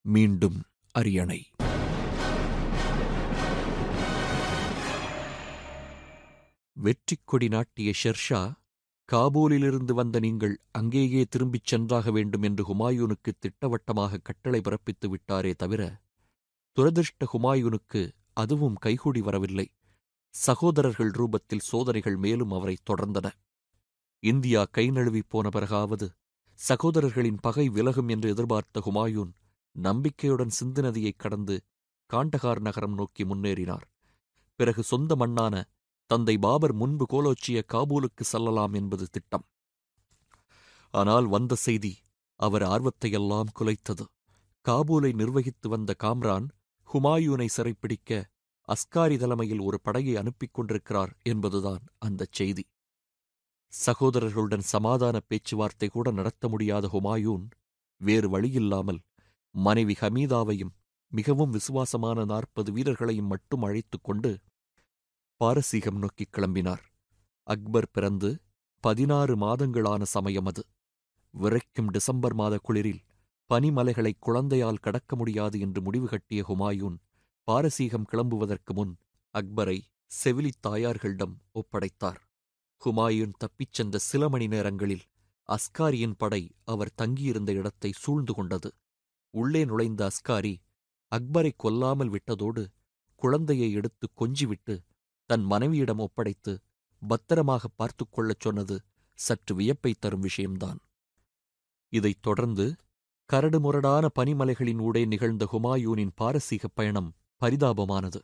மீண்டும் அரியணை வெற்றிக் கொடி நாட்டிய ஷெர்ஷா காபூலிலிருந்து வந்த நீங்கள் அங்கேயே திரும்பிச் சென்றாக வேண்டும் என்று ஹுமாயூனுக்கு திட்டவட்டமாக கட்டளை பிறப்பித்து விட்டாரே தவிர துரதிருஷ்ட ஹுமாயூனுக்கு அதுவும் கைகூடி வரவில்லை சகோதரர்கள் ரூபத்தில் சோதனைகள் மேலும் அவரை தொடர்ந்தன இந்தியா கை நழுவிப் போன பிறகாவது சகோதரர்களின் பகை விலகும் என்று எதிர்பார்த்த ஹுமாயூன் நம்பிக்கையுடன் சிந்து நதியைக் கடந்து காண்டகார் நகரம் நோக்கி முன்னேறினார் பிறகு சொந்த மண்ணான தந்தை பாபர் முன்பு கோலோச்சிய காபூலுக்கு செல்லலாம் என்பது திட்டம் ஆனால் வந்த செய்தி அவர் ஆர்வத்தையெல்லாம் குலைத்தது காபூலை நிர்வகித்து வந்த காம்ரான் ஹுமாயூனை சிறைப்பிடிக்க அஸ்காரி தலைமையில் ஒரு படையை அனுப்பிக் கொண்டிருக்கிறார் என்பதுதான் அந்தச் செய்தி சகோதரர்களுடன் சமாதான பேச்சுவார்த்தை கூட நடத்த முடியாத ஹுமாயூன் வேறு வழியில்லாமல் மனைவி ஹமீதாவையும் மிகவும் விசுவாசமான நாற்பது வீரர்களையும் மட்டும் அழைத்துக் கொண்டு பாரசீகம் நோக்கிக் கிளம்பினார் அக்பர் பிறந்து பதினாறு மாதங்களான சமயம் அது விரைக்கும் டிசம்பர் மாத குளிரில் பனிமலைகளை குழந்தையால் கடக்க முடியாது என்று முடிவு கட்டிய ஹுமாயூன் பாரசீகம் கிளம்புவதற்கு முன் அக்பரை செவிலித் தாயார்களிடம் ஒப்படைத்தார் ஹுமாயூன் தப்பிச் சென்ற சில மணி நேரங்களில் அஸ்காரியின் படை அவர் தங்கியிருந்த இடத்தை சூழ்ந்து கொண்டது உள்ளே நுழைந்த அஸ்காரி அக்பரை கொல்லாமல் விட்டதோடு குழந்தையை எடுத்து கொஞ்சிவிட்டு தன் மனைவியிடம் ஒப்படைத்து பத்திரமாக பார்த்துக் கொள்ளச் சொன்னது சற்று வியப்பைத் தரும் விஷயம்தான் இதைத் தொடர்ந்து கரடுமுரடான பனிமலைகளின் ஊடே நிகழ்ந்த ஹுமாயூனின் பாரசீகப் பயணம் பரிதாபமானது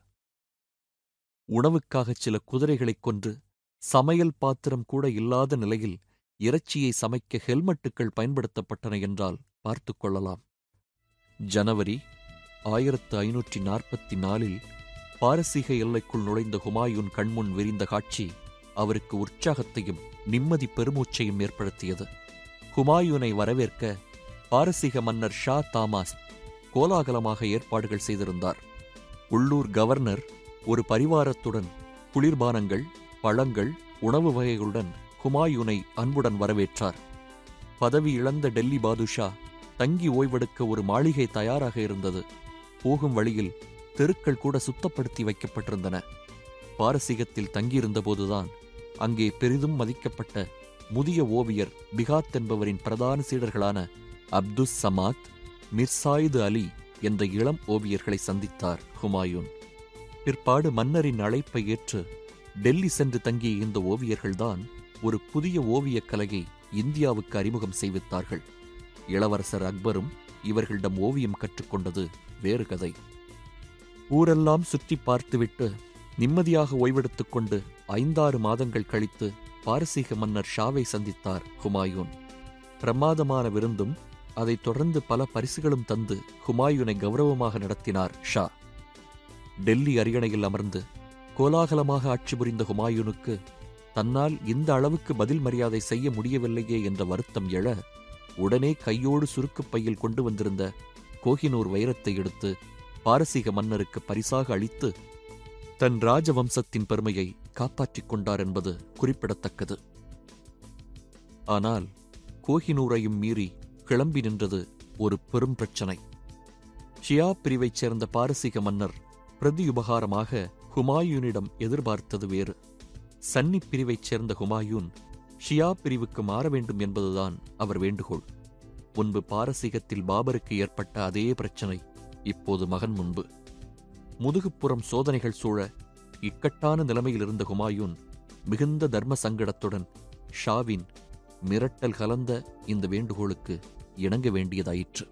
உணவுக்காகச் சில குதிரைகளைக் கொன்று சமையல் பாத்திரம் கூட இல்லாத நிலையில் இறைச்சியை சமைக்க ஹெல்மெட்டுகள் பயன்படுத்தப்பட்டன என்றால் பார்த்துக் கொள்ளலாம் ஜனவரி ஆயிரத்து ஐநூற்றி நாற்பத்தி நாலில் பாரசீக எல்லைக்குள் நுழைந்த ஹுமாயூன் கண்முன் விரிந்த காட்சி அவருக்கு உற்சாகத்தையும் நிம்மதி பெருமூச்சையும் ஏற்படுத்தியது ஹுமாயூனை வரவேற்க பாரசீக மன்னர் ஷா தாமாஸ் கோலாகலமாக ஏற்பாடுகள் செய்திருந்தார் உள்ளூர் கவர்னர் ஒரு பரிவாரத்துடன் குளிர்பானங்கள் பழங்கள் உணவு வகைகளுடன் ஹுமாயூனை அன்புடன் வரவேற்றார் பதவி இழந்த டெல்லி பாதுஷா தங்கி ஓய்வெடுக்க ஒரு மாளிகை தயாராக இருந்தது போகும் வழியில் தெருக்கள் கூட சுத்தப்படுத்தி வைக்கப்பட்டிருந்தன பாரசீகத்தில் தங்கியிருந்தபோதுதான் அங்கே பெரிதும் மதிக்கப்பட்ட முதிய ஓவியர் பிகாத் என்பவரின் பிரதான சீடர்களான அப்துஸ் சமாத் மிர்சாயிது அலி என்ற இளம் ஓவியர்களை சந்தித்தார் ஹுமாயூன் பிற்பாடு மன்னரின் அழைப்பை ஏற்று டெல்லி சென்று தங்கிய இந்த ஓவியர்கள்தான் ஒரு புதிய ஓவியக் கலையை இந்தியாவுக்கு அறிமுகம் செய்வித்தார்கள் இளவரசர் அக்பரும் இவர்களிடம் ஓவியம் கற்றுக்கொண்டது வேறு கதை ஊரெல்லாம் சுற்றி பார்த்துவிட்டு நிம்மதியாக ஓய்வெடுத்துக் கொண்டு ஐந்தாறு மாதங்கள் கழித்து பாரசீக மன்னர் ஷாவை சந்தித்தார் ஹுமாயூன் பிரமாதமான விருந்தும் அதைத் தொடர்ந்து பல பரிசுகளும் தந்து ஹுமாயூனை கௌரவமாக நடத்தினார் ஷா டெல்லி அரியணையில் அமர்ந்து கோலாகலமாக ஆட்சி புரிந்த ஹுமாயூனுக்கு தன்னால் இந்த அளவுக்கு பதில் மரியாதை செய்ய முடியவில்லையே என்ற வருத்தம் எழ உடனே கையோடு சுருக்குப் பையில் கொண்டு வந்திருந்த கோஹினூர் வைரத்தை எடுத்து பாரசீக மன்னருக்கு பரிசாக அளித்து தன் ராஜவம்சத்தின் பெருமையை காப்பாற்றிக் கொண்டார் என்பது குறிப்பிடத்தக்கது ஆனால் கோஹினூரையும் மீறி கிளம்பி நின்றது ஒரு பெரும் பிரச்சனை ஷியா பிரிவைச் சேர்ந்த பாரசீக மன்னர் பிரதியுபகாரமாக ஹுமாயூனிடம் எதிர்பார்த்தது வேறு சன்னி பிரிவைச் சேர்ந்த ஹுமாயூன் ஷியா பிரிவுக்கு மாற வேண்டும் என்பதுதான் அவர் வேண்டுகோள் முன்பு பாரசீகத்தில் பாபருக்கு ஏற்பட்ட அதே பிரச்சனை இப்போது மகன் முன்பு முதுகுப்புறம் சோதனைகள் சூழ இக்கட்டான நிலைமையில் இருந்த ஹுமாயூன் மிகுந்த தர்ம சங்கடத்துடன் ஷாவின் மிரட்டல் கலந்த இந்த வேண்டுகோளுக்கு இணங்க வேண்டியதாயிற்று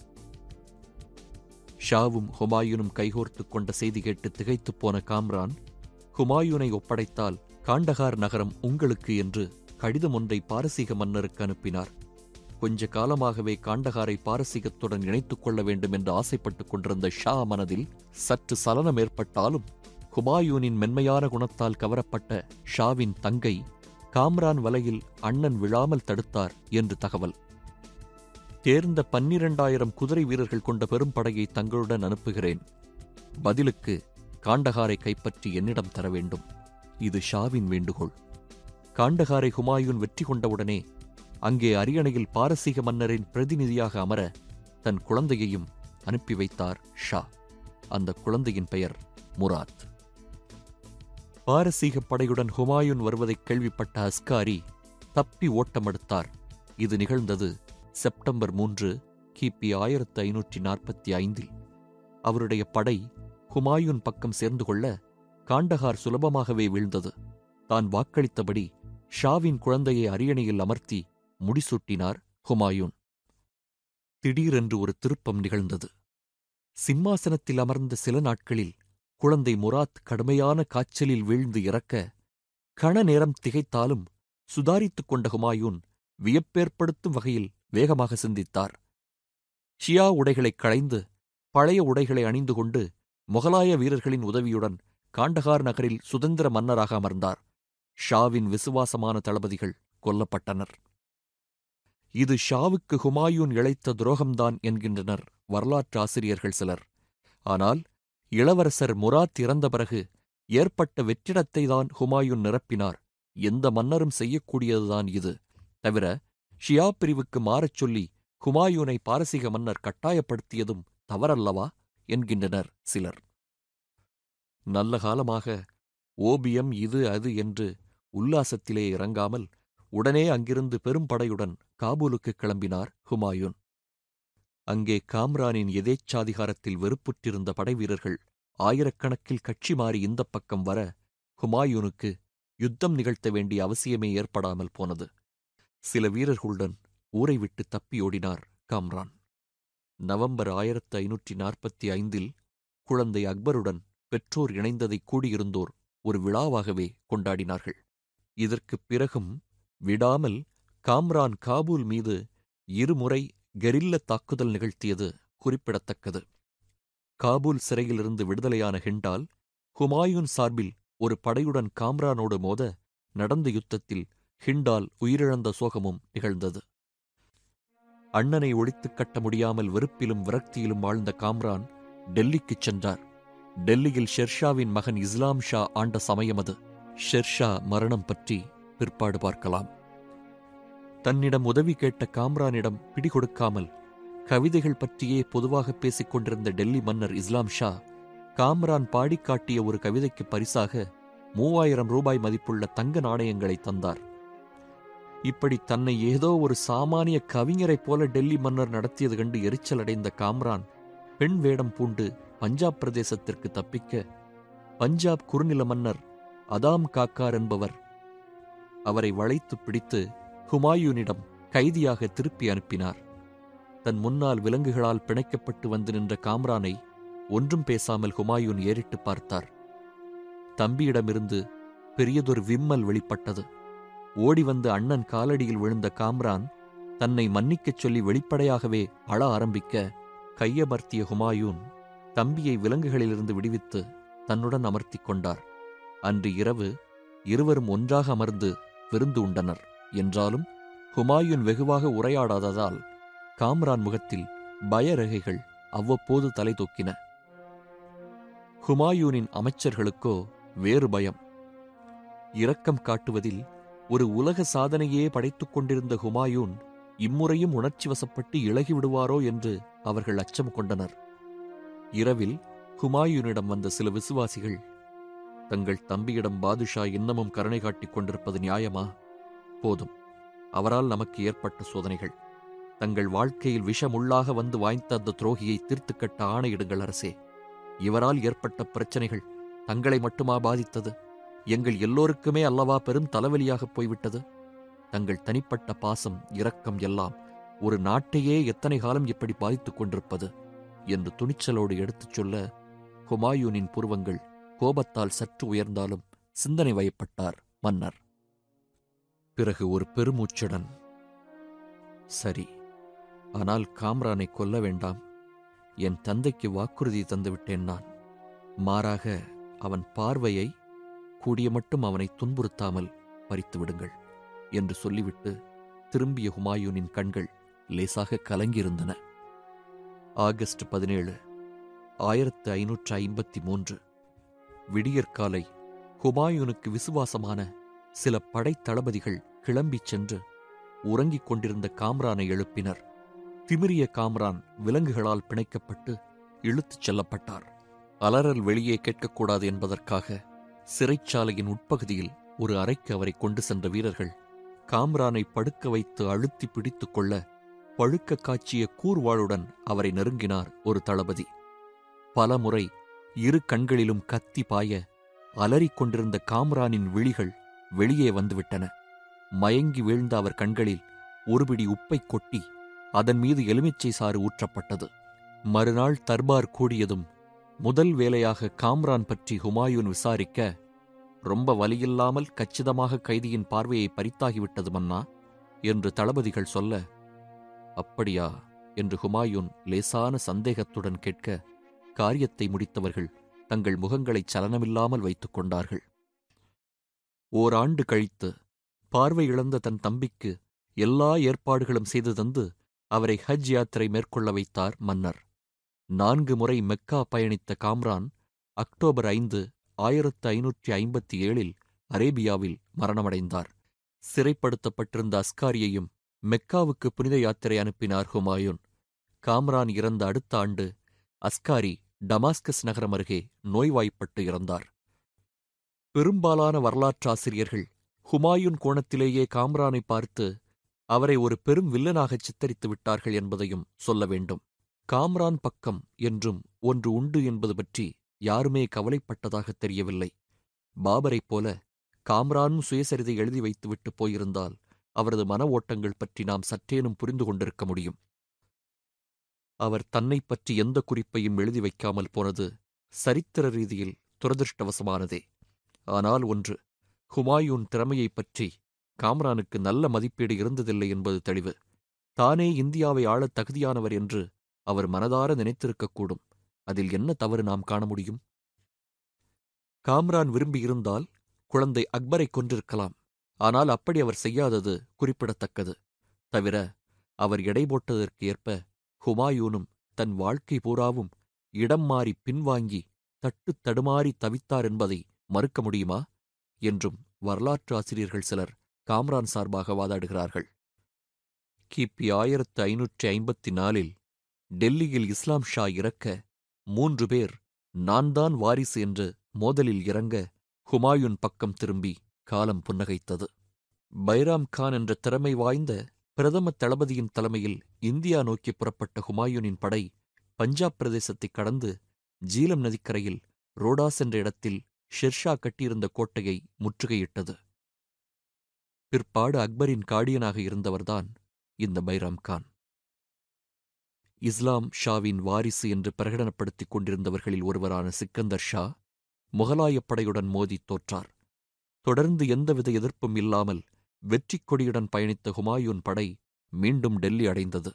ஷாவும் ஹுமாயூனும் கைகோர்த்துக் கொண்ட செய்தி கேட்டு திகைத்துப் போன காம்ரான் ஹுமாயூனை ஒப்படைத்தால் காண்டகார் நகரம் உங்களுக்கு என்று கடிதம் ஒன்றை பாரசீக மன்னருக்கு அனுப்பினார் கொஞ்ச காலமாகவே காண்டகாரை பாரசீகத்துடன் இணைத்துக் கொள்ள வேண்டும் என்று ஆசைப்பட்டுக் கொண்டிருந்த ஷா மனதில் சற்று சலனம் ஏற்பட்டாலும் ஹுமாயூனின் மென்மையான குணத்தால் கவரப்பட்ட ஷாவின் தங்கை காம்ரான் வலையில் அண்ணன் விழாமல் தடுத்தார் என்று தகவல் தேர்ந்த பன்னிரண்டாயிரம் குதிரை வீரர்கள் கொண்ட பெரும் படையை தங்களுடன் அனுப்புகிறேன் பதிலுக்கு காண்டகாரை கைப்பற்றி என்னிடம் தர வேண்டும் இது ஷாவின் வேண்டுகோள் காண்டகாரை ஹுமாயூன் வெற்றி கொண்டவுடனே அங்கே அரியணையில் பாரசீக மன்னரின் பிரதிநிதியாக அமர தன் குழந்தையையும் அனுப்பி வைத்தார் ஷா அந்த குழந்தையின் பெயர் முராத் பாரசீக படையுடன் ஹுமாயூன் வருவதைக் கேள்விப்பட்ட அஸ்காரி தப்பி ஓட்டமெடுத்தார் இது நிகழ்ந்தது செப்டம்பர் மூன்று கிபி ஆயிரத்து ஐநூற்றி நாற்பத்தி ஐந்தில் அவருடைய படை ஹுமாயூன் பக்கம் சேர்ந்து கொள்ள காண்டகார் சுலபமாகவே வீழ்ந்தது தான் வாக்களித்தபடி ஷாவின் குழந்தையை அரியணையில் அமர்த்தி முடிசூட்டினார் ஹுமாயூன் திடீரென்று ஒரு திருப்பம் நிகழ்ந்தது சிம்மாசனத்தில் அமர்ந்த சில நாட்களில் குழந்தை முராத் கடுமையான காய்ச்சலில் வீழ்ந்து இறக்க கண நேரம் திகைத்தாலும் சுதாரித்துக் கொண்ட ஹுமாயூன் வியப்பேற்படுத்தும் வகையில் வேகமாக சிந்தித்தார் ஷியா உடைகளைக் களைந்து பழைய உடைகளை அணிந்து கொண்டு முகலாய வீரர்களின் உதவியுடன் காண்டகார் நகரில் சுதந்திர மன்னராக அமர்ந்தார் ஷாவின் விசுவாசமான தளபதிகள் கொல்லப்பட்டனர் இது ஷாவுக்கு ஹுமாயூன் இழைத்த துரோகம்தான் என்கின்றனர் வரலாற்று ஆசிரியர்கள் சிலர் ஆனால் இளவரசர் முராத் இறந்த பிறகு ஏற்பட்ட வெற்றிடத்தை தான் ஹுமாயூன் நிரப்பினார் எந்த மன்னரும் செய்யக்கூடியதுதான் இது தவிர ஷியா பிரிவுக்கு மாறச் சொல்லி ஹுமாயூனை பாரசீக மன்னர் கட்டாயப்படுத்தியதும் தவறல்லவா என்கின்றனர் சிலர் நல்ல காலமாக ஓபியம் இது அது என்று உல்லாசத்திலே இறங்காமல் உடனே அங்கிருந்து பெரும் படையுடன் காபூலுக்கு கிளம்பினார் ஹுமாயூன் அங்கே காம்ரானின் எதேச்சாதிகாரத்தில் வெறுப்புற்றிருந்த படைவீரர்கள் ஆயிரக்கணக்கில் கட்சி மாறி இந்தப் பக்கம் வர ஹுமாயூனுக்கு யுத்தம் நிகழ்த்த வேண்டிய அவசியமே ஏற்படாமல் போனது சில வீரர்களுடன் ஊரை விட்டு தப்பியோடினார் காம்ரான் நவம்பர் ஆயிரத்து ஐநூற்றி நாற்பத்தி ஐந்தில் குழந்தை அக்பருடன் பெற்றோர் இணைந்ததை கூடியிருந்தோர் ஒரு விழாவாகவே கொண்டாடினார்கள் இதற்குப் பிறகும் விடாமல் காம்ரான் காபூல் மீது இருமுறை கெரில்ல தாக்குதல் நிகழ்த்தியது குறிப்பிடத்தக்கது காபூல் சிறையிலிருந்து விடுதலையான ஹிண்டால் ஹுமாயூன் சார்பில் ஒரு படையுடன் காம்ரானோடு மோத நடந்த யுத்தத்தில் ஹிண்டால் உயிரிழந்த சோகமும் நிகழ்ந்தது அண்ணனை ஒழித்துக் கட்ட முடியாமல் வெறுப்பிலும் விரக்தியிலும் வாழ்ந்த காம்ரான் டெல்லிக்குச் சென்றார் டெல்லியில் ஷெர்ஷாவின் மகன் இஸ்லாம் ஷா ஆண்ட சமயம் அது ஷெர்ஷா மரணம் பற்றி பிற்பாடு பார்க்கலாம் தன்னிடம் உதவி கேட்ட காம்ரானிடம் பிடிகொடுக்காமல் கவிதைகள் பற்றியே பொதுவாக பேசிக் கொண்டிருந்த டெல்லி மன்னர் இஸ்லாம் ஷா காம்ரான் பாடிக் காட்டிய ஒரு கவிதைக்கு பரிசாக மூவாயிரம் ரூபாய் மதிப்புள்ள தங்க நாணயங்களை தந்தார் இப்படி தன்னை ஏதோ ஒரு சாமானிய கவிஞரைப் போல டெல்லி மன்னர் நடத்தியது கண்டு எரிச்சல் அடைந்த காம்ரான் பெண் வேடம் பூண்டு பஞ்சாப் பிரதேசத்திற்கு தப்பிக்க பஞ்சாப் குறுநில மன்னர் அதாம் காக்கார் என்பவர் அவரை வளைத்து பிடித்து ஹுமாயூனிடம் கைதியாக திருப்பி அனுப்பினார் தன் முன்னால் விலங்குகளால் பிணைக்கப்பட்டு வந்து நின்ற காம்ரானை ஒன்றும் பேசாமல் ஹுமாயூன் ஏறிட்டு பார்த்தார் தம்பியிடமிருந்து பெரியதொரு விம்மல் வெளிப்பட்டது ஓடி வந்து அண்ணன் காலடியில் விழுந்த காம்ரான் தன்னை மன்னிக்கச் சொல்லி வெளிப்படையாகவே அழ ஆரம்பிக்க கையமர்த்திய ஹுமாயூன் தம்பியை விலங்குகளிலிருந்து விடுவித்து தன்னுடன் அமர்த்திக் கொண்டார் அன்று இரவு இருவரும் ஒன்றாக அமர்ந்து விருந்து உண்டனர் என்றாலும் ஹுமாயூன் வெகுவாக உரையாடாததால் காம்ரான் முகத்தில் பயரகைகள் அவ்வப்போது தலை தூக்கின ஹுமாயூனின் அமைச்சர்களுக்கோ வேறு பயம் இரக்கம் காட்டுவதில் ஒரு உலக சாதனையே படைத்துக் கொண்டிருந்த ஹுமாயூன் இம்முறையும் உணர்ச்சி வசப்பட்டு இழகி விடுவாரோ என்று அவர்கள் அச்சம் கொண்டனர் இரவில் ஹுமாயூனிடம் வந்த சில விசுவாசிகள் தங்கள் தம்பியிடம் பாதுஷா இன்னமும் கருணை காட்டிக் கொண்டிருப்பது நியாயமா போதும் அவரால் நமக்கு ஏற்பட்ட சோதனைகள் தங்கள் வாழ்க்கையில் விஷமுள்ளாக வந்து வாய்த்த அந்த துரோகியை தீர்த்து கட்ட ஆணையிடுங்கள் அரசே இவரால் ஏற்பட்ட பிரச்சனைகள் தங்களை மட்டுமா பாதித்தது எங்கள் எல்லோருக்குமே அல்லவா பெரும் தலைவலியாகப் போய்விட்டது தங்கள் தனிப்பட்ட பாசம் இரக்கம் எல்லாம் ஒரு நாட்டையே எத்தனை காலம் இப்படி பாதித்துக் கொண்டிருப்பது என்று துணிச்சலோடு எடுத்துச் சொல்ல ஹுமாயூனின் புருவங்கள் கோபத்தால் சற்று உயர்ந்தாலும் சிந்தனை வயப்பட்டார் மன்னர் பிறகு ஒரு பெருமூச்சுடன் சரி ஆனால் காம்ரானை கொல்ல வேண்டாம் என் தந்தைக்கு வாக்குறுதி தந்துவிட்டேன் நான் மாறாக அவன் பார்வையை கூடிய மட்டும் அவனை துன்புறுத்தாமல் பறித்து விடுங்கள் என்று சொல்லிவிட்டு திரும்பிய ஹுமாயூனின் கண்கள் லேசாக கலங்கியிருந்தன ஆகஸ்ட் பதினேழு ஆயிரத்து ஐநூற்று ஐம்பத்தி மூன்று விடியற்காலை ஹுமாயூனுக்கு விசுவாசமான சில படைத் தளபதிகள் கிளம்பிச் சென்று உறங்கிக் கொண்டிருந்த காம்ரானை எழுப்பினர் திமிரிய காம்ரான் விலங்குகளால் பிணைக்கப்பட்டு இழுத்துச் செல்லப்பட்டார் அலறல் வெளியே கேட்கக்கூடாது என்பதற்காக சிறைச்சாலையின் உட்பகுதியில் ஒரு அறைக்கு அவரை கொண்டு சென்ற வீரர்கள் காம்ரானை படுக்க வைத்து அழுத்தி பிடித்துக் கொள்ள பழுக்க காய்ச்சிய கூர்வாளுடன் அவரை நெருங்கினார் ஒரு தளபதி பலமுறை இரு கண்களிலும் கத்தி பாய அலறிக் கொண்டிருந்த காம்ரானின் விழிகள் வெளியே வந்துவிட்டன மயங்கி வீழ்ந்த அவர் கண்களில் ஒருபிடி உப்பை கொட்டி அதன் மீது எலுமிச்சை சாறு ஊற்றப்பட்டது மறுநாள் தர்பார் கூடியதும் முதல் வேலையாக காம்ரான் பற்றி ஹுமாயூன் விசாரிக்க ரொம்ப வலியில்லாமல் கச்சிதமாக கைதியின் பார்வையை பறித்தாகிவிட்டது மன்னா என்று தளபதிகள் சொல்ல அப்படியா என்று ஹுமாயூன் லேசான சந்தேகத்துடன் கேட்க காரியத்தை முடித்தவர்கள் தங்கள் முகங்களை சலனமில்லாமல் வைத்துக் கொண்டார்கள் ஓராண்டு கழித்து பார்வை இழந்த தன் தம்பிக்கு எல்லா ஏற்பாடுகளும் செய்து தந்து அவரை ஹஜ் யாத்திரை மேற்கொள்ள வைத்தார் மன்னர் நான்கு முறை மெக்கா பயணித்த காம்ரான் அக்டோபர் ஐந்து ஆயிரத்து ஐநூற்றி ஐம்பத்தி ஏழில் அரேபியாவில் மரணமடைந்தார் சிறைப்படுத்தப்பட்டிருந்த அஸ்காரியையும் மெக்காவுக்கு புனித யாத்திரை அனுப்பினார் ஹுமாயூன் காம்ரான் இறந்த அடுத்த ஆண்டு அஸ்காரி டமாஸ்கஸ் நகரம் அருகே நோய்வாய்ப்பட்டு இறந்தார் பெரும்பாலான வரலாற்றாசிரியர்கள் ஹுமாயூன் கோணத்திலேயே காம்ரானை பார்த்து அவரை ஒரு பெரும் வில்லனாகச் சித்தரித்து விட்டார்கள் என்பதையும் சொல்ல வேண்டும் காம்ரான் பக்கம் என்றும் ஒன்று உண்டு என்பது பற்றி யாருமே கவலைப்பட்டதாக தெரியவில்லை பாபரைப் போல காம்ரானும் சுயசரிதை எழுதி வைத்துவிட்டு போயிருந்தால் அவரது மன ஓட்டங்கள் பற்றி நாம் சற்றேனும் புரிந்து கொண்டிருக்க முடியும் அவர் தன்னைப் பற்றி எந்த குறிப்பையும் எழுதி வைக்காமல் போனது சரித்திர ரீதியில் துரதிருஷ்டவசமானதே ஆனால் ஒன்று ஹுமாயூன் திறமையைப் பற்றி காம்ரானுக்கு நல்ல மதிப்பீடு இருந்ததில்லை என்பது தெளிவு தானே இந்தியாவை ஆளத் தகுதியானவர் என்று அவர் மனதார நினைத்திருக்கக்கூடும் அதில் என்ன தவறு நாம் காண முடியும் காம்ரான் விரும்பியிருந்தால் குழந்தை அக்பரை கொன்றிருக்கலாம் ஆனால் அப்படி அவர் செய்யாதது குறிப்பிடத்தக்கது தவிர அவர் எடை போட்டதற்கு ஏற்ப ஹுமாயூனும் தன் வாழ்க்கை பூராவும் இடம் மாறி பின்வாங்கி தட்டுத் தடுமாறி தவித்தார் என்பதை மறுக்க முடியுமா என்றும் வரலாற்று ஆசிரியர்கள் சிலர் காம்ரான் சார்பாக வாதாடுகிறார்கள் கிபி ஆயிரத்து ஐநூற்றி ஐம்பத்தி நாலில் டெல்லியில் இஸ்லாம் ஷா இறக்க மூன்று பேர் நான் தான் வாரிசு என்று மோதலில் இறங்க ஹுமாயூன் பக்கம் திரும்பி காலம் புன்னகைத்தது பைராம் கான் என்ற திறமை வாய்ந்த பிரதம தளபதியின் தலைமையில் இந்தியா நோக்கி புறப்பட்ட ஹுமாயூனின் படை பஞ்சாப் பிரதேசத்தை கடந்து ஜீலம் நதிக்கரையில் ரோடாஸ் என்ற இடத்தில் ஷெர்ஷா கட்டியிருந்த கோட்டையை முற்றுகையிட்டது பிற்பாடு அக்பரின் காடியனாக இருந்தவர்தான் இந்த பைராம் கான் இஸ்லாம் ஷாவின் வாரிசு என்று பிரகடனப்படுத்திக் கொண்டிருந்தவர்களில் ஒருவரான சிக்கந்தர் ஷா முகலாயப் படையுடன் மோதி தோற்றார் தொடர்ந்து எந்தவித எதிர்ப்பும் இல்லாமல் வெற்றிக் கொடியுடன் பயணித்த ஹுமாயூன் படை மீண்டும் டெல்லி அடைந்தது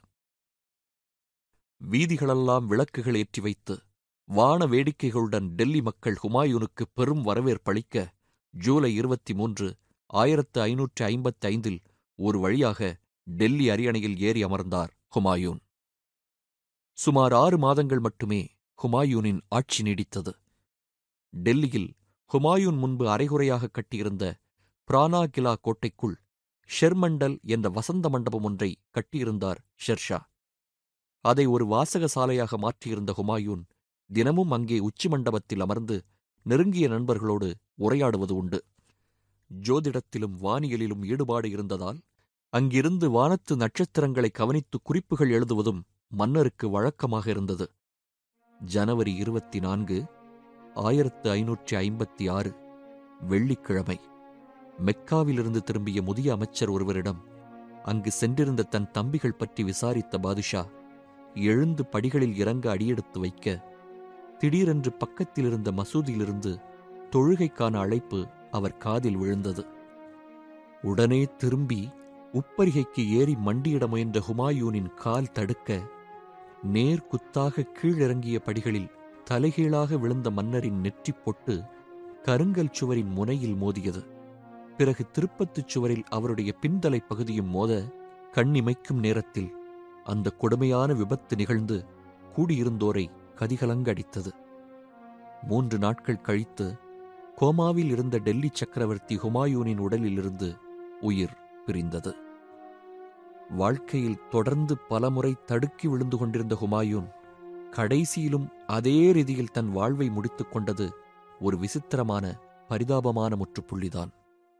வீதிகளெல்லாம் விளக்குகள் ஏற்றி வைத்து வான வேடிக்கைகளுடன் டெல்லி மக்கள் ஹுமாயூனுக்கு பெரும் வரவேற்பளிக்க ஜூலை இருபத்தி மூன்று ஆயிரத்து ஐநூற்று ஐம்பத்தி ஐந்தில் ஒரு வழியாக டெல்லி அரியணையில் ஏறி அமர்ந்தார் ஹுமாயூன் சுமார் ஆறு மாதங்கள் மட்டுமே ஹுமாயூனின் ஆட்சி நீடித்தது டெல்லியில் ஹுமாயூன் முன்பு அரைகுறையாக கட்டியிருந்த பிரானா கிலா கோட்டைக்குள் ஷெர்மண்டல் என்ற வசந்த மண்டபம் ஒன்றை கட்டியிருந்தார் ஷெர்ஷா அதை ஒரு வாசக சாலையாக மாற்றியிருந்த ஹுமாயூன் தினமும் அங்கே உச்சி மண்டபத்தில் அமர்ந்து நெருங்கிய நண்பர்களோடு உரையாடுவது உண்டு ஜோதிடத்திலும் வானியலிலும் ஈடுபாடு இருந்ததால் அங்கிருந்து வானத்து நட்சத்திரங்களை கவனித்து குறிப்புகள் எழுதுவதும் மன்னருக்கு வழக்கமாக இருந்தது ஜனவரி இருபத்தி நான்கு ஆயிரத்து ஐநூற்றி ஐம்பத்தி ஆறு வெள்ளிக்கிழமை மெக்காவிலிருந்து திரும்பிய முதிய அமைச்சர் ஒருவரிடம் அங்கு சென்றிருந்த தன் தம்பிகள் பற்றி விசாரித்த பாதுஷா எழுந்து படிகளில் இறங்க அடியெடுத்து வைக்க திடீரென்று பக்கத்தில் இருந்த மசூதியிலிருந்து தொழுகைக்கான அழைப்பு அவர் காதில் விழுந்தது உடனே திரும்பி உப்பரிகைக்கு ஏறி மண்டியிட முயன்ற ஹுமாயூனின் கால் தடுக்க நேர் குத்தாக கீழிறங்கிய படிகளில் தலைகீழாக விழுந்த மன்னரின் நெற்றிப் பொட்டு கருங்கல் சுவரின் முனையில் மோதியது பிறகு திருப்பத்துச் சுவரில் அவருடைய பின்தலை பகுதியும் மோத கண்ணிமைக்கும் நேரத்தில் அந்த கொடுமையான விபத்து நிகழ்ந்து கூடியிருந்தோரை கதிகலங்க அடித்தது மூன்று நாட்கள் கழித்து கோமாவில் இருந்த டெல்லி சக்கரவர்த்தி ஹுமாயூனின் உடலிலிருந்து உயிர் பிரிந்தது வாழ்க்கையில் தொடர்ந்து பலமுறை தடுக்கி விழுந்து கொண்டிருந்த ஹுமாயூன் கடைசியிலும் அதே ரீதியில் தன் வாழ்வை முடித்துக் கொண்டது ஒரு விசித்திரமான பரிதாபமான முற்றுப்புள்ளிதான்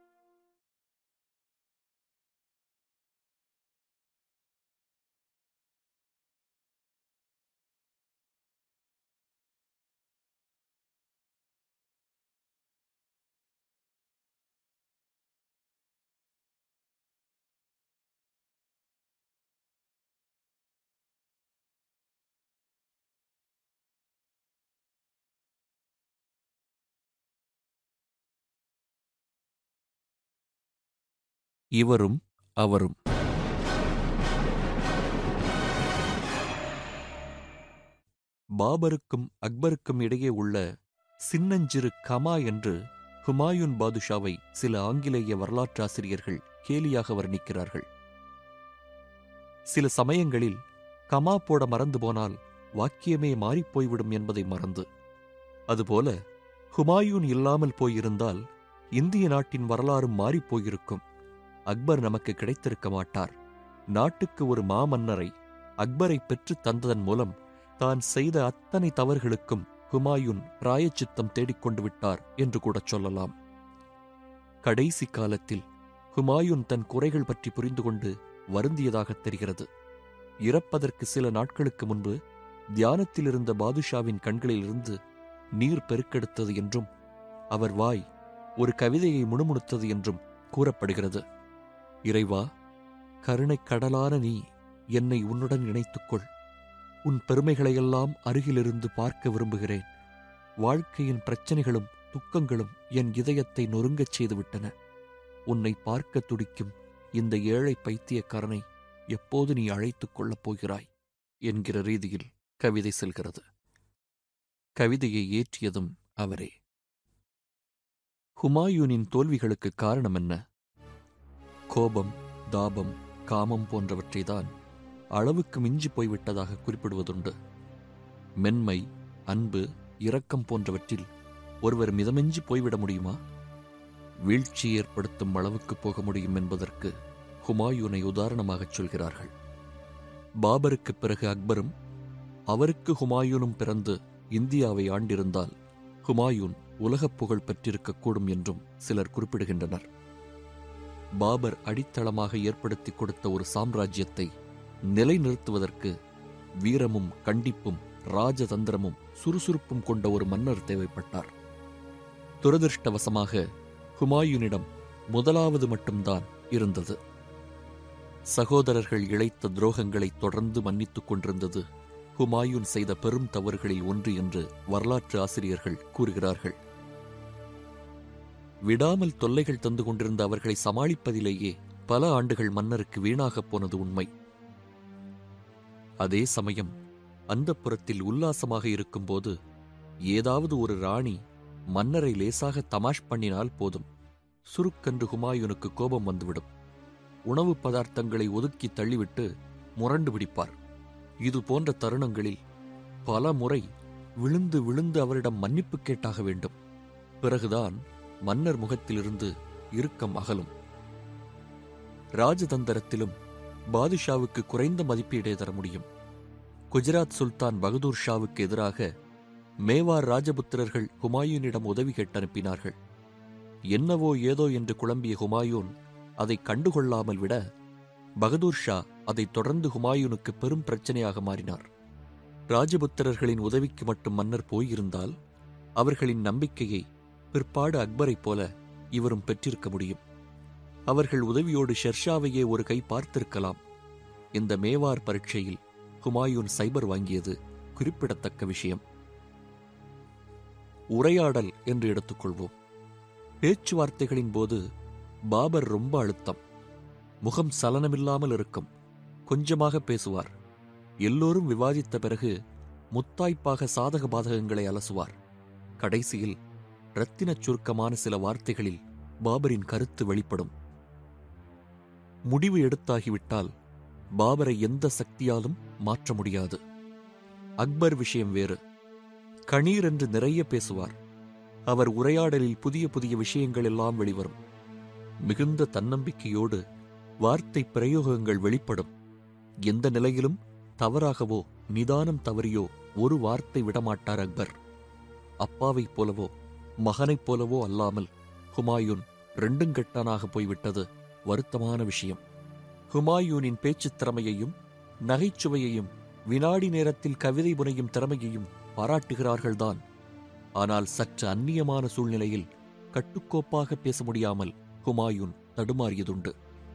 இவரும் அவரும் பாபருக்கும் அக்பருக்கும் இடையே உள்ள சின்னஞ்சிறு கமா என்று ஹுமாயூன் பாதுஷாவை சில ஆங்கிலேய வரலாற்றாசிரியர்கள் கேலியாக வர்ணிக்கிறார்கள் சில சமயங்களில் கமா போட மறந்து போனால் வாக்கியமே மாறிப்போய்விடும் என்பதை மறந்து அதுபோல ஹுமாயூன் இல்லாமல் போயிருந்தால் இந்திய நாட்டின் வரலாறும் மாறிப்போயிருக்கும் அக்பர் நமக்கு கிடைத்திருக்க மாட்டார் நாட்டுக்கு ஒரு மாமன்னரை அக்பரை பெற்று தந்ததன் மூலம் தான் செய்த அத்தனை தவறுகளுக்கும் ஹுமாயூன் பிராயச்சித்தம் தேடிக்கொண்டு விட்டார் என்று கூட சொல்லலாம் கடைசி காலத்தில் ஹுமாயூன் தன் குறைகள் பற்றி புரிந்து கொண்டு வருந்தியதாகத் தெரிகிறது இறப்பதற்கு சில நாட்களுக்கு முன்பு தியானத்தில் இருந்த பாதுஷாவின் கண்களிலிருந்து நீர் பெருக்கெடுத்தது என்றும் அவர் வாய் ஒரு கவிதையை முணுமுணுத்தது என்றும் கூறப்படுகிறது இறைவா கருணைக் கடலான நீ என்னை உன்னுடன் இணைத்துக்கொள் உன் பெருமைகளையெல்லாம் அருகிலிருந்து பார்க்க விரும்புகிறேன் வாழ்க்கையின் பிரச்சனைகளும் துக்கங்களும் என் இதயத்தை நொறுங்கச் செய்துவிட்டன உன்னை பார்க்க துடிக்கும் இந்த ஏழை பைத்தியக்காரனை எப்போது நீ அழைத்துக் கொள்ளப் போகிறாய் என்கிற ரீதியில் கவிதை செல்கிறது கவிதையை ஏற்றியதும் அவரே ஹுமாயூனின் தோல்விகளுக்கு காரணம் என்ன கோபம் தாபம் காமம் போன்றவற்றைதான் அளவுக்கு மிஞ்சி போய்விட்டதாக குறிப்பிடுவதுண்டு மென்மை அன்பு இரக்கம் போன்றவற்றில் ஒருவர் மிதமெஞ்சி போய்விட முடியுமா வீழ்ச்சி ஏற்படுத்தும் அளவுக்கு போக முடியும் என்பதற்கு ஹுமாயூனை உதாரணமாகச் சொல்கிறார்கள் பாபருக்குப் பிறகு அக்பரும் அவருக்கு ஹுமாயூனும் பிறந்து இந்தியாவை ஆண்டிருந்தால் ஹுமாயூன் உலகப் புகழ் பெற்றிருக்கக்கூடும் என்றும் சிலர் குறிப்பிடுகின்றனர் பாபர் அடித்தளமாக ஏற்படுத்தி கொடுத்த ஒரு சாம்ராஜ்யத்தை நிலைநிறுத்துவதற்கு வீரமும் கண்டிப்பும் ராஜதந்திரமும் சுறுசுறுப்பும் கொண்ட ஒரு மன்னர் தேவைப்பட்டார் துரதிருஷ்டவசமாக ஹுமாயூனிடம் முதலாவது மட்டும்தான் இருந்தது சகோதரர்கள் இழைத்த துரோகங்களை தொடர்ந்து மன்னித்துக் கொண்டிருந்தது ஹுமாயூன் செய்த பெரும் தவறுகளில் ஒன்று என்று வரலாற்று ஆசிரியர்கள் கூறுகிறார்கள் விடாமல் தொல்லைகள் தந்து கொண்டிருந்த அவர்களை சமாளிப்பதிலேயே பல ஆண்டுகள் மன்னருக்கு வீணாகப் போனது உண்மை அதே சமயம் அந்தப்புறத்தில் உல்லாசமாக இருக்கும்போது ஏதாவது ஒரு ராணி மன்னரை லேசாக தமாஷ் பண்ணினால் போதும் சுருக்கென்று ஹுமாயூனுக்கு கோபம் வந்துவிடும் உணவு பதார்த்தங்களை ஒதுக்கி தள்ளிவிட்டு முரண்டு பிடிப்பார் இது போன்ற தருணங்களில் பல முறை விழுந்து விழுந்து அவரிடம் மன்னிப்பு கேட்டாக வேண்டும் பிறகுதான் மன்னர் முகத்திலிருந்து இறுக்கம் அகலும் ராஜதந்திரத்திலும் பாதுஷாவுக்கு குறைந்த மதிப்பீடே தர முடியும் குஜராத் சுல்தான் பகதூர் ஷாவுக்கு எதிராக மேவார் ராஜபுத்திரர்கள் ஹுமாயூனிடம் உதவி கேட்டு அனுப்பினார்கள் என்னவோ ஏதோ என்று குழம்பிய ஹுமாயூன் அதை கண்டுகொள்ளாமல் விட பகதூர் ஷா அதை தொடர்ந்து ஹுமாயூனுக்கு பெரும் பிரச்சனையாக மாறினார் ராஜபுத்திரர்களின் உதவிக்கு மட்டும் மன்னர் போயிருந்தால் அவர்களின் நம்பிக்கையை பிற்பாடு அக்பரைப் போல இவரும் பெற்றிருக்க முடியும் அவர்கள் உதவியோடு ஷெர்ஷாவையே ஒரு கை பார்த்திருக்கலாம் இந்த மேவார் பரீட்சையில் ஹுமாயூன் சைபர் வாங்கியது குறிப்பிடத்தக்க விஷயம் உரையாடல் என்று எடுத்துக்கொள்வோம் பேச்சுவார்த்தைகளின் போது பாபர் ரொம்ப அழுத்தம் முகம் சலனமில்லாமல் இருக்கும் கொஞ்சமாக பேசுவார் எல்லோரும் விவாதித்த பிறகு முத்தாய்ப்பாக சாதக பாதகங்களை அலசுவார் கடைசியில் இரத்தினச் சுருக்கமான சில வார்த்தைகளில் பாபரின் கருத்து வெளிப்படும் முடிவு எடுத்தாகிவிட்டால் பாபரை எந்த சக்தியாலும் மாற்ற முடியாது அக்பர் விஷயம் வேறு கணீர் என்று நிறைய பேசுவார் அவர் உரையாடலில் புதிய புதிய விஷயங்கள் எல்லாம் வெளிவரும் மிகுந்த தன்னம்பிக்கையோடு வார்த்தை பிரயோகங்கள் வெளிப்படும் எந்த நிலையிலும் தவறாகவோ நிதானம் தவறியோ ஒரு வார்த்தை விடமாட்டார் அக்பர் அப்பாவைப் போலவோ மகனைப் போலவோ அல்லாமல் ஹுமாயூன் ரெண்டுங்கட்டானாக போய்விட்டது வருத்தமான விஷயம் ஹுமாயூனின் பேச்சுத் திறமையையும் நகைச்சுவையையும் வினாடி நேரத்தில் கவிதை புனையும் திறமையையும் பாராட்டுகிறார்கள்தான் ஆனால் சற்று அந்நியமான சூழ்நிலையில் கட்டுக்கோப்பாக பேச முடியாமல் ஹுமாயூன் தடுமாறியதுண்டு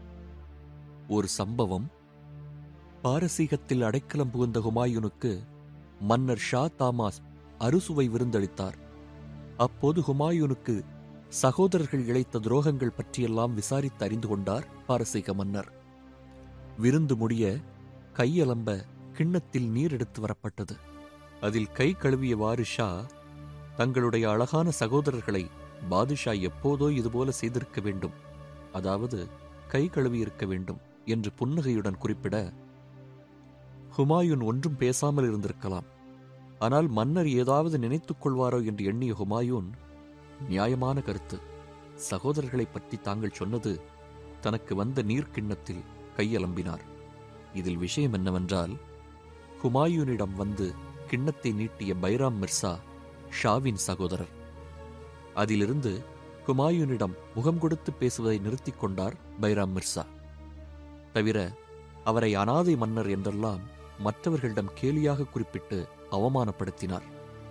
ஒரு சம்பவம் பாரசீகத்தில் அடைக்கலம் புகுந்த ஹுமாயூனுக்கு மன்னர் ஷா தாமாஸ் அறுசுவை விருந்தளித்தார் அப்போது ஹுமாயூனுக்கு சகோதரர்கள் இழைத்த துரோகங்கள் பற்றியெல்லாம் விசாரித்து அறிந்து கொண்டார் பாரசீக மன்னர் விருந்து முடிய கையலம்ப கிண்ணத்தில் நீர் எடுத்து வரப்பட்டது அதில் கை கழுவியவாறு ஷா தங்களுடைய அழகான சகோதரர்களை பாதுஷா எப்போதோ இதுபோல செய்திருக்க வேண்டும் அதாவது கை கழுவியிருக்க வேண்டும் என்று புன்னகையுடன் குறிப்பிட ஹுமாயூன் ஒன்றும் பேசாமல் இருந்திருக்கலாம் ஆனால் மன்னர் ஏதாவது நினைத்துக் கொள்வாரோ என்று எண்ணிய ஹுமாயூன் நியாயமான கருத்து சகோதரர்களைப் பற்றி தாங்கள் சொன்னது தனக்கு வந்த நீர்க்கிண்ணத்தில் கையலம்பினார் இதில் விஷயம் என்னவென்றால் ஹுமாயூனிடம் வந்து கிண்ணத்தை நீட்டிய பைராம் மிர்சா ஷாவின் சகோதரர் அதிலிருந்து ஹுமாயூனிடம் முகம் கொடுத்து பேசுவதை நிறுத்திக் கொண்டார் பைராம் மிர்சா தவிர அவரை அனாதை மன்னர் என்றெல்லாம் மற்றவர்களிடம் கேலியாக குறிப்பிட்டு அவமானப்படுத்தினார்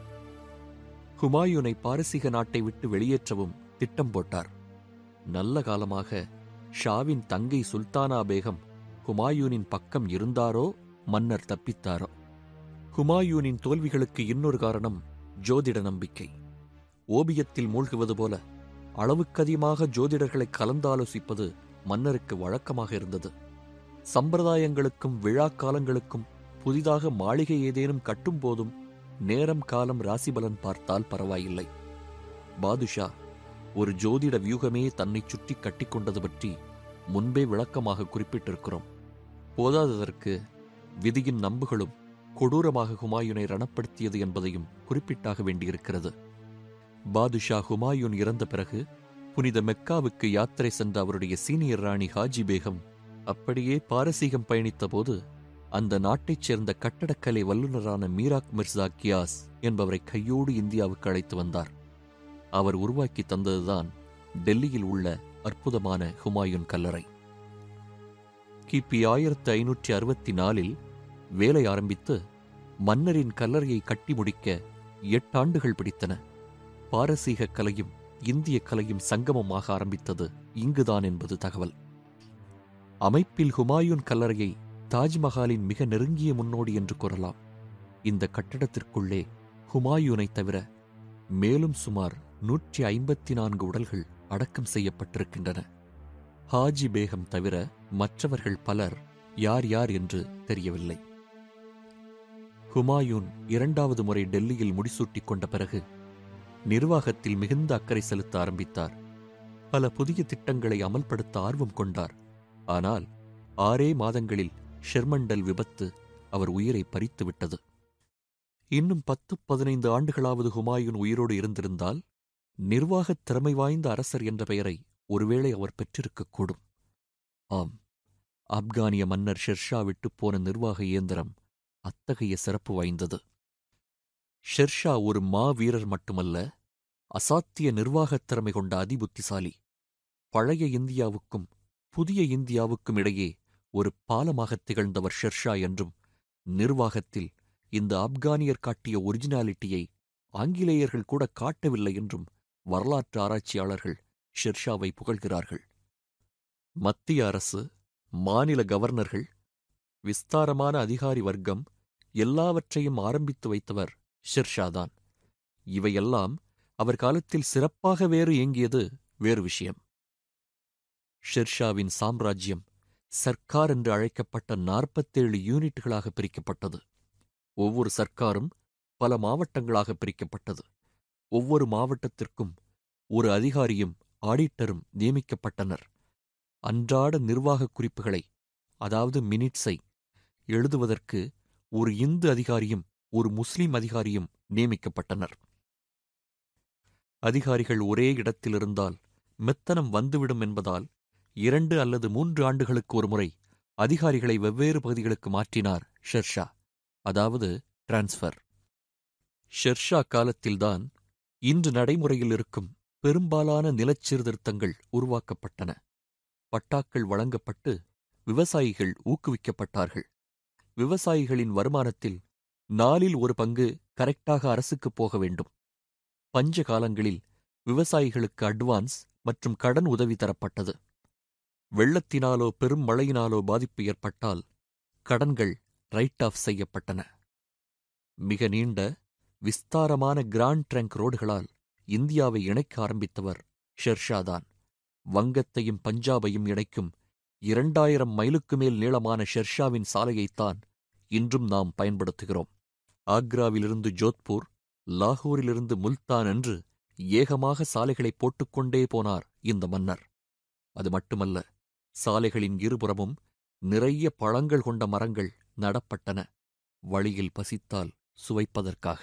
ஹுமாயூனை பாரசீக நாட்டை விட்டு வெளியேற்றவும் திட்டம் போட்டார் நல்ல காலமாக ஷாவின் தங்கை சுல்தானா பேகம் ஹுமாயூனின் பக்கம் இருந்தாரோ மன்னர் தப்பித்தாரோ ஹுமாயூனின் தோல்விகளுக்கு இன்னொரு காரணம் ஜோதிட நம்பிக்கை ஓபியத்தில் மூழ்குவது போல அளவுக்கதிகமாக ஜோதிடர்களை கலந்தாலோசிப்பது மன்னருக்கு வழக்கமாக இருந்தது சம்பிரதாயங்களுக்கும் விழா காலங்களுக்கும் புதிதாக மாளிகை ஏதேனும் கட்டும் போதும் நேரம் காலம் ராசிபலன் பார்த்தால் பரவாயில்லை பாதுஷா ஒரு ஜோதிட வியூகமே தன்னை சுற்றி கட்டிக்கொண்டது பற்றி முன்பே விளக்கமாக குறிப்பிட்டிருக்கிறோம் போதாததற்கு விதியின் நம்புகளும் கொடூரமாக ஹுமாயூனை ரணப்படுத்தியது என்பதையும் குறிப்பிட்டாக வேண்டியிருக்கிறது பாதுஷா ஹுமாயூன் இறந்த பிறகு புனித மெக்காவுக்கு யாத்திரை சென்ற அவருடைய சீனியர் ராணி ஹாஜி பேகம் அப்படியே பாரசீகம் பயணித்தபோது அந்த நாட்டைச் சேர்ந்த கட்டடக்கலை வல்லுநரான மீராக் மிர்சா கியாஸ் என்பவரை கையோடு இந்தியாவுக்கு அழைத்து வந்தார் அவர் உருவாக்கி தந்ததுதான் டெல்லியில் உள்ள அற்புதமான ஹுமாயூன் கல்லறை கிபி ஆயிரத்து ஐநூற்றி அறுபத்தி நாலில் வேலை ஆரம்பித்து மன்னரின் கல்லறையை கட்டி முடிக்க எட்டாண்டுகள் பிடித்தன பாரசீக கலையும் இந்திய கலையும் சங்கமமாக ஆரம்பித்தது இங்குதான் என்பது தகவல் அமைப்பில் ஹுமாயூன் கல்லறையை தாஜ்மஹாலின் மிக நெருங்கிய முன்னோடி என்று கூறலாம் இந்த கட்டடத்திற்குள்ளே ஹுமாயூனை தவிர மேலும் சுமார் நூற்றி ஐம்பத்தி நான்கு உடல்கள் அடக்கம் செய்யப்பட்டிருக்கின்றன ஹாஜி பேகம் தவிர மற்றவர்கள் பலர் யார் யார் என்று தெரியவில்லை ஹுமாயூன் இரண்டாவது முறை டெல்லியில் முடிசூட்டிக் கொண்ட பிறகு நிர்வாகத்தில் மிகுந்த அக்கறை செலுத்த ஆரம்பித்தார் பல புதிய திட்டங்களை அமல்படுத்த ஆர்வம் கொண்டார் ஆனால் ஆறே மாதங்களில் ஷெர்மண்டல் விபத்து அவர் உயிரை பறித்து விட்டது இன்னும் பத்து பதினைந்து ஆண்டுகளாவது ஹுமாயூன் உயிரோடு இருந்திருந்தால் நிர்வாகத் திறமை வாய்ந்த அரசர் என்ற பெயரை ஒருவேளை அவர் பெற்றிருக்கக்கூடும் ஆம் ஆப்கானிய மன்னர் ஷெர்ஷா விட்டுப் போன நிர்வாக இயந்திரம் அத்தகைய சிறப்பு வாய்ந்தது ஷெர்ஷா ஒரு மா வீரர் மட்டுமல்ல அசாத்திய நிர்வாகத் திறமை கொண்ட அதிபுத்திசாலி பழைய இந்தியாவுக்கும் புதிய இந்தியாவுக்கும் இடையே ஒரு பாலமாகத் திகழ்ந்தவர் ஷெர்ஷா என்றும் நிர்வாகத்தில் இந்த ஆப்கானியர் காட்டிய ஒரிஜினாலிட்டியை ஆங்கிலேயர்கள் கூட காட்டவில்லை என்றும் வரலாற்று ஆராய்ச்சியாளர்கள் ஷெர்ஷாவை புகழ்கிறார்கள் மத்திய அரசு மாநில கவர்னர்கள் விஸ்தாரமான அதிகாரி வர்க்கம் எல்லாவற்றையும் ஆரம்பித்து வைத்தவர் ஷெர்ஷாதான் இவையெல்லாம் அவர் காலத்தில் சிறப்பாக வேறு இயங்கியது வேறு விஷயம் ஷெர்ஷாவின் சாம்ராஜ்யம் சர்க்கார் என்று அழைக்கப்பட்ட நாற்பத்தேழு யூனிட்டுகளாக பிரிக்கப்பட்டது ஒவ்வொரு சர்க்காரும் பல மாவட்டங்களாக பிரிக்கப்பட்டது ஒவ்வொரு மாவட்டத்திற்கும் ஒரு அதிகாரியும் ஆடிட்டரும் நியமிக்கப்பட்டனர் அன்றாட நிர்வாகக் குறிப்புகளை அதாவது மினிட்ஸை எழுதுவதற்கு ஒரு இந்து அதிகாரியும் ஒரு முஸ்லிம் அதிகாரியும் நியமிக்கப்பட்டனர் அதிகாரிகள் ஒரே இடத்தில் இருந்தால் மெத்தனம் வந்துவிடும் என்பதால் இரண்டு அல்லது மூன்று ஆண்டுகளுக்கு ஒருமுறை அதிகாரிகளை வெவ்வேறு பகுதிகளுக்கு மாற்றினார் ஷெர்ஷா அதாவது டிரான்ஸ்ஃபர் ஷெர்ஷா காலத்தில்தான் இன்று நடைமுறையில் இருக்கும் பெரும்பாலான நிலச் சீர்திருத்தங்கள் உருவாக்கப்பட்டன பட்டாக்கள் வழங்கப்பட்டு விவசாயிகள் ஊக்குவிக்கப்பட்டார்கள் விவசாயிகளின் வருமானத்தில் நாலில் ஒரு பங்கு கரெக்டாக அரசுக்கு போக வேண்டும் பஞ்ச காலங்களில் விவசாயிகளுக்கு அட்வான்ஸ் மற்றும் கடன் உதவி தரப்பட்டது வெள்ளத்தினாலோ பெரும் மழையினாலோ பாதிப்பு ஏற்பட்டால் கடன்கள் ரைட் ஆஃப் செய்யப்பட்டன மிக நீண்ட விஸ்தாரமான கிராண்ட் ட்ரங்க் ரோடுகளால் இந்தியாவை இணைக்க ஆரம்பித்தவர் ஷெர்ஷாதான் வங்கத்தையும் பஞ்சாபையும் இணைக்கும் இரண்டாயிரம் மைலுக்கு மேல் நீளமான ஷெர்ஷாவின் சாலையைத்தான் இன்றும் நாம் பயன்படுத்துகிறோம் ஆக்ராவிலிருந்து ஜோத்பூர் லாகூரிலிருந்து முல்தான் என்று ஏகமாக சாலைகளை போட்டுக்கொண்டே போனார் இந்த மன்னர் அது மட்டுமல்ல சாலைகளின் இருபுறமும் நிறைய பழங்கள் கொண்ட மரங்கள் நடப்பட்டன வழியில் பசித்தால் சுவைப்பதற்காக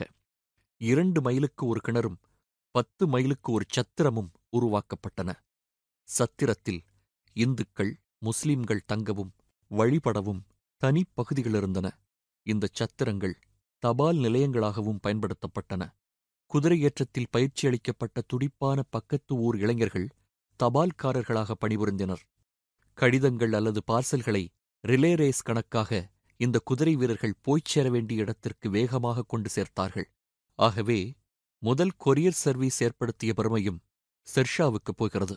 இரண்டு மைலுக்கு ஒரு கிணறும் பத்து மைலுக்கு ஒரு சத்திரமும் உருவாக்கப்பட்டன சத்திரத்தில் இந்துக்கள் முஸ்லிம்கள் தங்கவும் வழிபடவும் தனிப்பகுதிகள் இருந்தன இந்த சத்திரங்கள் தபால் நிலையங்களாகவும் பயன்படுத்தப்பட்டன குதிரையேற்றத்தில் பயிற்சியளிக்கப்பட்ட துடிப்பான பக்கத்து ஊர் இளைஞர்கள் தபால்காரர்களாக பணிபுரிந்தனர் கடிதங்கள் அல்லது பார்சல்களை ரிலே ரேஸ் கணக்காக இந்த குதிரை வீரர்கள் போய்ச் சேர வேண்டிய இடத்திற்கு வேகமாக கொண்டு சேர்த்தார்கள் ஆகவே முதல் கொரியர் சர்வீஸ் ஏற்படுத்திய பெருமையும் ஷெர்ஷாவுக்கு போகிறது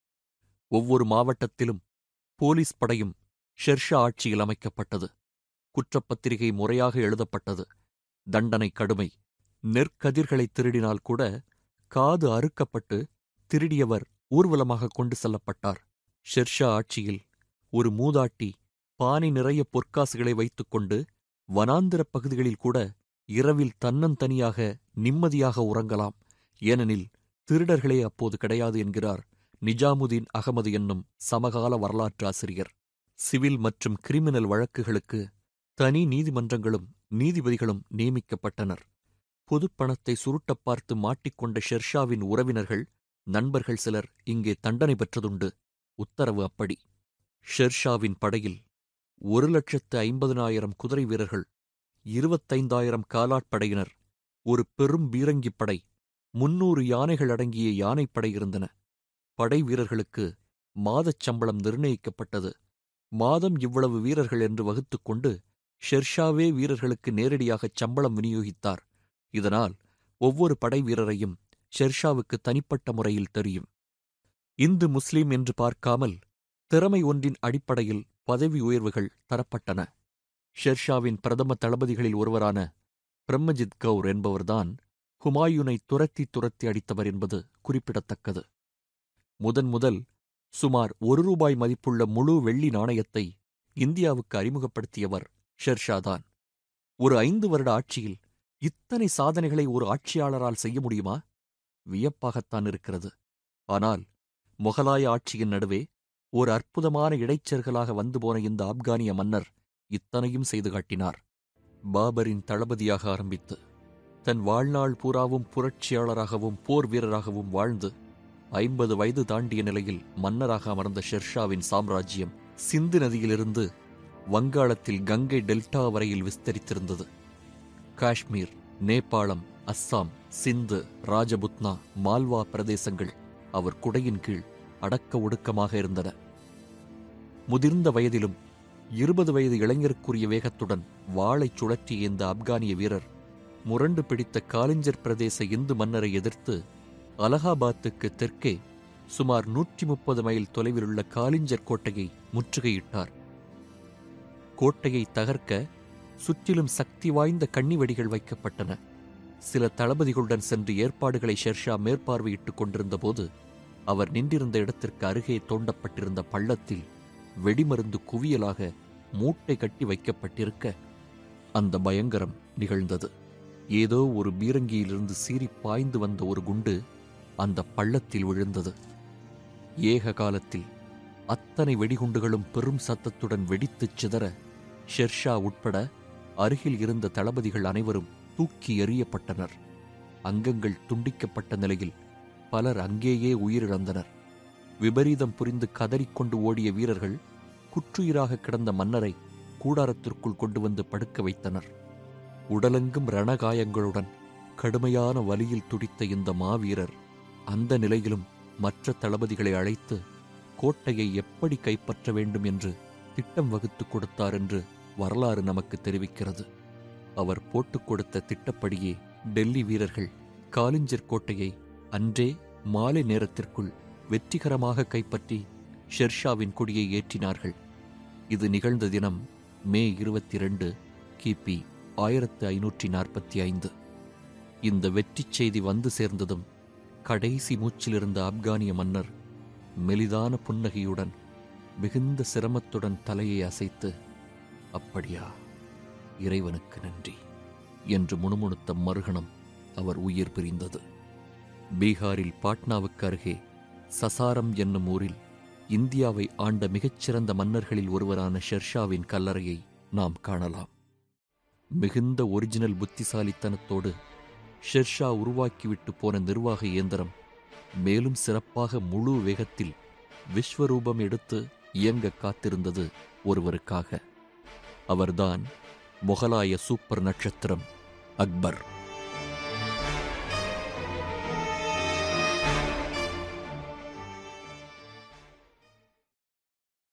ஒவ்வொரு மாவட்டத்திலும் போலீஸ் படையும் ஷெர்ஷா ஆட்சியில் அமைக்கப்பட்டது குற்றப்பத்திரிகை முறையாக எழுதப்பட்டது தண்டனை கடுமை நெற்கதிர்களை திருடினால் கூட காது அறுக்கப்பட்டு திருடியவர் ஊர்வலமாக கொண்டு செல்லப்பட்டார் ஷெர்ஷா ஆட்சியில் ஒரு மூதாட்டி பானை நிறைய பொற்காசுகளை வைத்துக்கொண்டு வனாந்திரப் பகுதிகளில் கூட இரவில் தன்னந்தனியாக நிம்மதியாக உறங்கலாம் ஏனெனில் திருடர்களே அப்போது கிடையாது என்கிறார் நிஜாமுதீன் அகமது என்னும் சமகால வரலாற்று ஆசிரியர் சிவில் மற்றும் கிரிமினல் வழக்குகளுக்கு தனி நீதிமன்றங்களும் நீதிபதிகளும் நியமிக்கப்பட்டனர் பொதுப்பணத்தை சுருட்டப் பார்த்து மாட்டிக்கொண்ட ஷெர்ஷாவின் உறவினர்கள் நண்பர்கள் சிலர் இங்கே தண்டனை பெற்றதுண்டு உத்தரவு அப்படி ஷெர்ஷாவின் படையில் ஒரு லட்சத்து ஐம்பதனாயிரம் குதிரை வீரர்கள் இருபத்தைந்தாயிரம் காலாட்படையினர் ஒரு பெரும் பீரங்கிப் படை முன்னூறு யானைகள் அடங்கிய யானைப்படை இருந்தன படை வீரர்களுக்கு மாதச் சம்பளம் நிர்ணயிக்கப்பட்டது மாதம் இவ்வளவு வீரர்கள் என்று வகுத்துக்கொண்டு ஷெர்ஷாவே வீரர்களுக்கு நேரடியாகச் சம்பளம் விநியோகித்தார் இதனால் ஒவ்வொரு படை வீரரையும் ஷெர்ஷாவுக்கு தனிப்பட்ட முறையில் தெரியும் இந்து முஸ்லிம் என்று பார்க்காமல் திறமை ஒன்றின் அடிப்படையில் பதவி உயர்வுகள் தரப்பட்டன ஷெர்ஷாவின் பிரதம தளபதிகளில் ஒருவரான பிரம்மஜித் கவுர் என்பவர்தான் ஹுமாயூனை துரத்தி துரத்தி அடித்தவர் என்பது குறிப்பிடத்தக்கது முதன் முதல் சுமார் ஒரு ரூபாய் மதிப்புள்ள முழு வெள்ளி நாணயத்தை இந்தியாவுக்கு அறிமுகப்படுத்தியவர் ஷெர்ஷாதான் ஒரு ஐந்து வருட ஆட்சியில் இத்தனை சாதனைகளை ஒரு ஆட்சியாளரால் செய்ய முடியுமா வியப்பாகத்தான் இருக்கிறது ஆனால் முகலாய ஆட்சியின் நடுவே ஒரு அற்புதமான இடைச்செருகலாக வந்து போன இந்த ஆப்கானிய மன்னர் இத்தனையும் செய்து காட்டினார் பாபரின் தளபதியாக ஆரம்பித்து தன் வாழ்நாள் பூராவும் புரட்சியாளராகவும் போர் வீரராகவும் வாழ்ந்து ஐம்பது வயது தாண்டிய நிலையில் மன்னராக அமர்ந்த ஷெர்ஷாவின் சாம்ராஜ்யம் சிந்து நதியிலிருந்து வங்காளத்தில் கங்கை டெல்டா வரையில் விஸ்தரித்திருந்தது காஷ்மீர் நேபாளம் அஸ்ஸாம் சிந்து ராஜபுத்னா மால்வா பிரதேசங்கள் அவர் குடையின் கீழ் அடக்க ஒடுக்கமாக இருந்தன முதிர்ந்த வயதிலும் இருபது வயது இளைஞருக்குரிய வேகத்துடன் வாளைச் சுழற்றிய இந்த ஆப்கானிய வீரர் முரண்டு பிடித்த காலிஞ்சர் பிரதேச இந்து மன்னரை எதிர்த்து அலகாபாத்துக்கு தெற்கே சுமார் நூற்றி முப்பது மைல் தொலைவிலுள்ள காலிஞ்சர் கோட்டையை முற்றுகையிட்டார் கோட்டையை தகர்க்க சுற்றிலும் சக்தி வாய்ந்த கண்ணிவெடிகள் வைக்கப்பட்டன சில தளபதிகளுடன் சென்று ஏற்பாடுகளை ஷெர்ஷா மேற்பார்வையிட்டுக் கொண்டிருந்தபோது அவர் நின்றிருந்த இடத்திற்கு அருகே தோண்டப்பட்டிருந்த பள்ளத்தில் வெடிமருந்து குவியலாக மூட்டை கட்டி வைக்கப்பட்டிருக்க அந்த பயங்கரம் நிகழ்ந்தது ஏதோ ஒரு பீரங்கியிலிருந்து சீறி பாய்ந்து வந்த ஒரு குண்டு அந்த பள்ளத்தில் விழுந்தது ஏக காலத்தில் அத்தனை வெடிகுண்டுகளும் பெரும் சத்தத்துடன் வெடித்துச் சிதற ஷெர்ஷா உட்பட அருகில் இருந்த தளபதிகள் அனைவரும் தூக்கி எறியப்பட்டனர் அங்கங்கள் துண்டிக்கப்பட்ட நிலையில் பலர் அங்கேயே உயிரிழந்தனர் விபரீதம் புரிந்து கதறிக்கொண்டு ஓடிய வீரர்கள் குற்றுயிராக கிடந்த மன்னரை கூடாரத்திற்குள் கொண்டு வந்து படுக்க வைத்தனர் உடலெங்கும் ரணகாயங்களுடன் கடுமையான வலியில் துடித்த இந்த மாவீரர் அந்த நிலையிலும் மற்ற தளபதிகளை அழைத்து கோட்டையை எப்படி கைப்பற்ற வேண்டும் என்று திட்டம் வகுத்துக் கொடுத்தார் என்று வரலாறு நமக்கு தெரிவிக்கிறது அவர் போட்டுக் கொடுத்த திட்டப்படியே டெல்லி வீரர்கள் காலிஞ்சர் கோட்டையை அன்றே மாலை நேரத்திற்குள் வெற்றிகரமாக கைப்பற்றி ஷெர்ஷாவின் கொடியை ஏற்றினார்கள் இது நிகழ்ந்த தினம் மே இருபத்தி ரெண்டு கிபி ஆயிரத்து ஐநூற்றி நாற்பத்தி ஐந்து இந்த வெற்றிச் செய்தி வந்து சேர்ந்ததும் கடைசி மூச்சிலிருந்த ஆப்கானிய மன்னர் மெலிதான புன்னகையுடன் மிகுந்த சிரமத்துடன் தலையை அசைத்து அப்படியா இறைவனுக்கு நன்றி என்று முணுமுணுத்த மறுகணம் அவர் உயிர் பிரிந்தது பீகாரில் பாட்னாவுக்கு அருகே சசாரம் என்னும் ஊரில் இந்தியாவை ஆண்ட மிகச்சிறந்த மன்னர்களில் ஒருவரான ஷெர்ஷாவின் கல்லறையை நாம் காணலாம் மிகுந்த ஒரிஜினல் புத்திசாலித்தனத்தோடு ஷெர்ஷா உருவாக்கிவிட்டு போன நிர்வாக இயந்திரம் மேலும் சிறப்பாக முழு வேகத்தில் விஸ்வரூபம் எடுத்து இயங்க காத்திருந்தது ஒருவருக்காக அவர்தான் முகலாய சூப்பர் நட்சத்திரம் அக்பர்